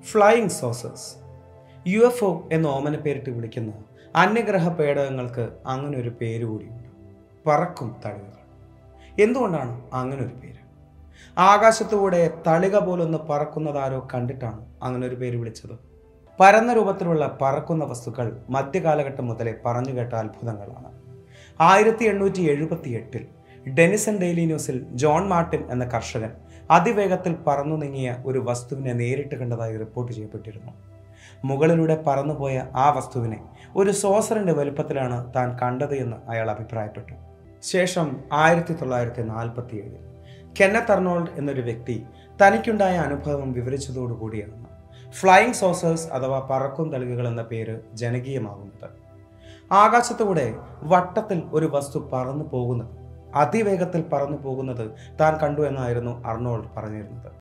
flying saucers U F O എന്ന് ഓമന പേരിട്ട് വിളിക്കുന്ന അന്യഗ്രഹ പേടകങ്ങൾക്ക് അങ്ങനെ ഒരു പേര് കൂടിയുണ്ട് പറക്കും തളികകൾ എന്തുകൊണ്ടാണ് അങ്ങനെ ഒരു പേര് ആകാശത്തുകൂടെ തളിക പോലൊന്ന് പറക്കുന്നതാരോ കണ്ടിട്ടാണ് അങ്ങനെ ഒരു പേര് വിളിച്ചത് പരന്ന രൂപത്തിലുള്ള പറക്കുന്ന വസ്തുക്കൾ മധ്യകാലഘട്ടം മുതലേ പറഞ്ഞു കേട്ട അത്ഭുതങ്ങളാണ് ആയിരത്തി എണ്ണൂറ്റി എഴുപത്തി എട്ടിൽ ഡെനിസൺ ഡെയിലി ന്യൂസിൽ ജോൺ മാർട്ടിൻ എന്ന കർഷകൻ അതിവേഗത്തിൽ പറന്നു നീങ്ങിയ ഒരു വസ്തുവിനെ നേരിട്ട് കണ്ടതായി റിപ്പോർട്ട് ചെയ്യപ്പെട്ടിരുന്നു മുകളിലൂടെ പറന്നുപോയ ആ വസ്തുവിനെ ഒരു സോസറിന്റെ വലുപ്പത്തിലാണ് താൻ കണ്ടത് എന്ന് അയാൾ അഭിപ്രായപ്പെട്ടു ശേഷം ആയിരത്തി തൊള്ളായിരത്തി നാൽപ്പത്തി ഏഴിൽ കെന്നത്ത് അർണോൾഡ് എന്നൊരു വ്യക്തി തനിക്കുണ്ടായ അനുഭവം വിവരിച്ചതോടുകൂടിയാണ് ഫ്ലൈയിങ് സോസേഴ്സ് അഥവാ പറക്കും തളികകൾ എന്ന പേര് ജനകീയമാകുന്നത് ആകാശത്തുകൂടെ വട്ടത്തിൽ ഒരു വസ്തു പറന്നു പോകുന്നത് അതിവേഗത്തിൽ പറന്നു പോകുന്നത് താൻ കണ്ടു എന്നായിരുന്നു അർണോൾഡ് പറഞ്ഞിരുന്നത്